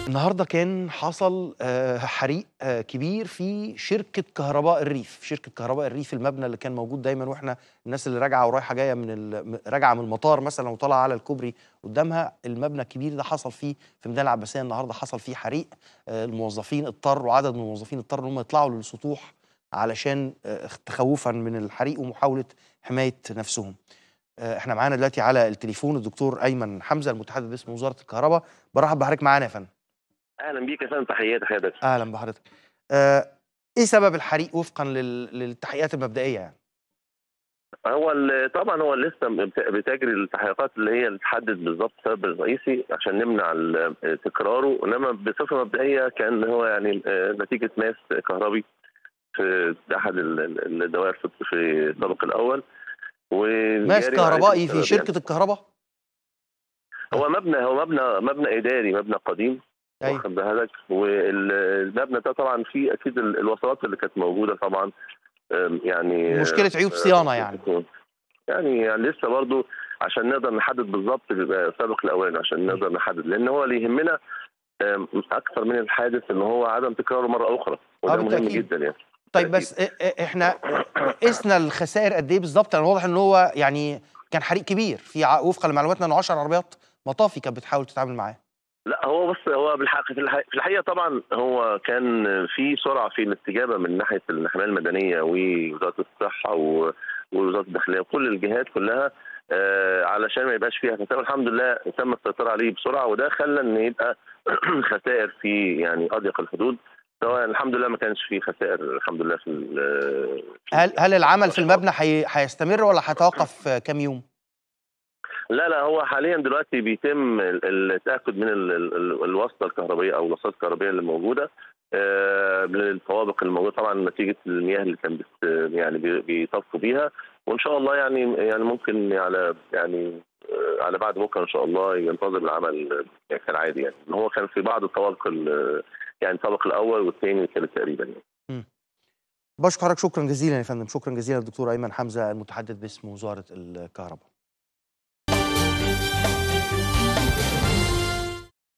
النهارده كان حصل آه، حريق آه، كبير في شركه كهرباء الريف شركه كهرباء الريف المبنى اللي كان موجود دايما واحنا الناس اللي راجعه ورايحه جايه من ال- راجعه من المطار مثلا وطالعه على الكوبري قدامها المبنى الكبير ده حصل فيه في ميدان العباسيه النهارده حصل فيه حريق آه، الموظفين اضطروا عدد من الموظفين اضطروا ان هم يطلعوا للسطوح علشان آه، تخوفا من الحريق ومحاوله حمايه نفسهم آه، احنا معانا دلوقتي على التليفون الدكتور ايمن حمزه المتحدث باسم وزاره الكهرباء برحب بحضرتك معانا يا فندم اهلا بيك يا فندم تحياتي حضرتك اهلا بحضرتك آه، ايه سبب الحريق وفقا لل- للتحقيقات المبدئيه يعني هو ال- طبعا هو لسه بت- بتجري التحقيقات اللي هي اللي تحدد بالظبط السبب الرئيسي عشان نمنع ال- تكراره انما بصفه مبدئيه كان هو يعني آه، نتيجه ماس كهربي في احد ال- ال- الدوائر في في الطابق الاول ماس وجاري كهربائي معرفة في السبب شركه الكهرباء يعني. هو مبنى هو مبنى مبنى اداري مبنى قديم ايوه واخد بالك والمبنى ده طبعا فيه اكيد ال- الوصلات اللي كانت موجوده طبعا آم، يعني مشكله عيوب صيانه يعني يعني, يعني لسه برضو عشان نقدر نحدد بالظبط بيبقى السابق الاوان عشان نقدر نحدد لان هو اللي يهمنا آم، اكثر من الحادث ان هو عدم تكراره مره اخرى وده مهم بالتأكيد. جدا يعني طيب بس إ- إ- احنا قسنا الخسائر قد ايه بالظبط انا واضح ان هو يعني كان حريق كبير في ع- وفقا لمعلوماتنا انه 10 عربيات مطافي كانت بتحاول تتعامل معاه لا هو بس هو بالحق في الحقيقه, في الحقيقة طبعا هو كان في سرعه في الاستجابه من ناحيه الحمايه المدنيه ووزاره الصحه و- ووزاره الداخليه وكل الجهات كلها آه علشان ما يبقاش فيها خسائر الحمد لله تم السيطره عليه بسرعه وده خلى ان يبقى خسائر في يعني اضيق الحدود سواء الحمد لله ما كانش في خسائر الحمد لله في ال- هل هل العمل في المبنى حي- هيستمر ولا هيتوقف آه، كام يوم لا لا هو حاليا دلوقتي بيتم ال- التاكد من ال- ال- الوصله الكهربائيه او الوصلات الكهربائيه اللي موجوده آه، للطوابق الموجوده طبعا نتيجه المياه اللي كان بت يعني بي- بيطفوا بيها وان شاء الله يعني يعني ممكن على يعني آه، على بعد بكره ان شاء الله ينتظم العمل آه، كالعادي يعني إن هو كان في بعض الطوابق ال- يعني الطابق الاول والثاني والثالث تقريبا يعني. بشكرك شكرا جزيلا يا فندم شكرا جزيلا الدكتور ايمن حمزه المتحدث باسم وزاره الكهرباء